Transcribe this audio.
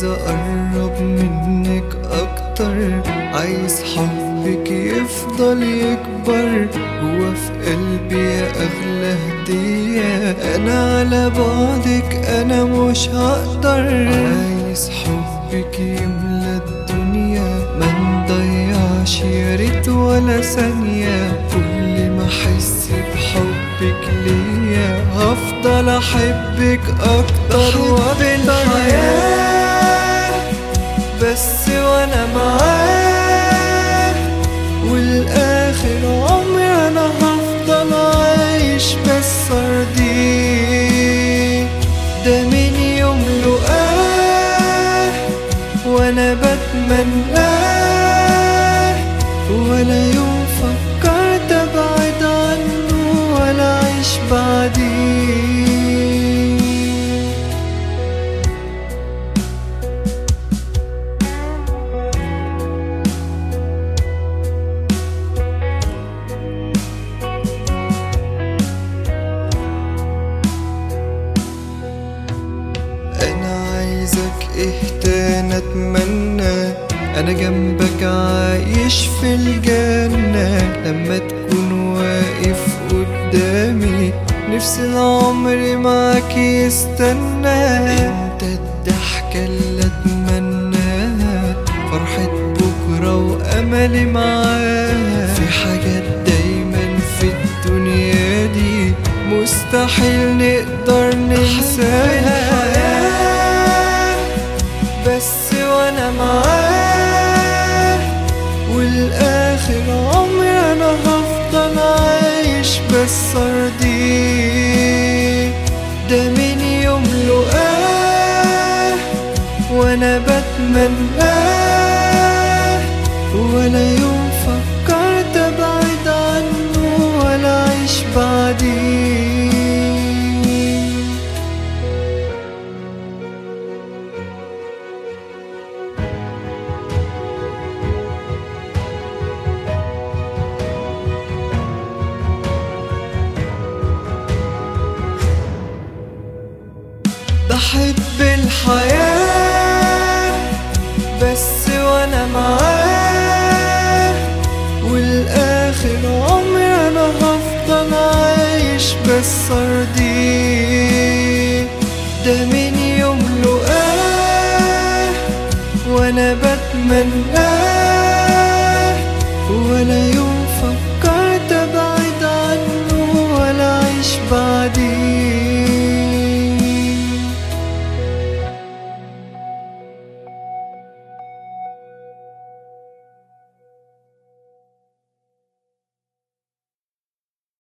عايز اقرب منك اكتر عايز حبك يفضل يكبر هو في قلبي يا اغلى هدية انا على بعدك انا مش هقدر عايز حبك يملى الدنيا ما نضيعش يا ريت ولا ثانية كل ما احس بحبك ليا هفضل احبك اكتر وبالحياة بس وانا معاه والاخر عمري انا هفضل عايش بس ارضيه ده من يوم لقاه وانا بتمناه ولا يوم فكرت ابعد عنه ولا اعيش بعديه انا عايزك ايه تاني اتمنى انا جنبك عايش في الجنة لما تكون واقف قدامي نفس العمر معاك يستنى انت الضحكة اللي اتمناها فرحة بكرة واملي معاها في حاجات دايما في الدنيا دي مستحيل نقدر ننساها بس وانا معاه والاخر عمري انا هفضل عايش بس ارضيه ده من يوم لقاه وانا بتمناه ولا يوم فكرت ابعد عنه ولا اعيش بعديه بحب الحياة بس وانا معاه والاخر عمري انا هفضل عايش بس ارضيه ده من يوم لقاه وانا بتمناه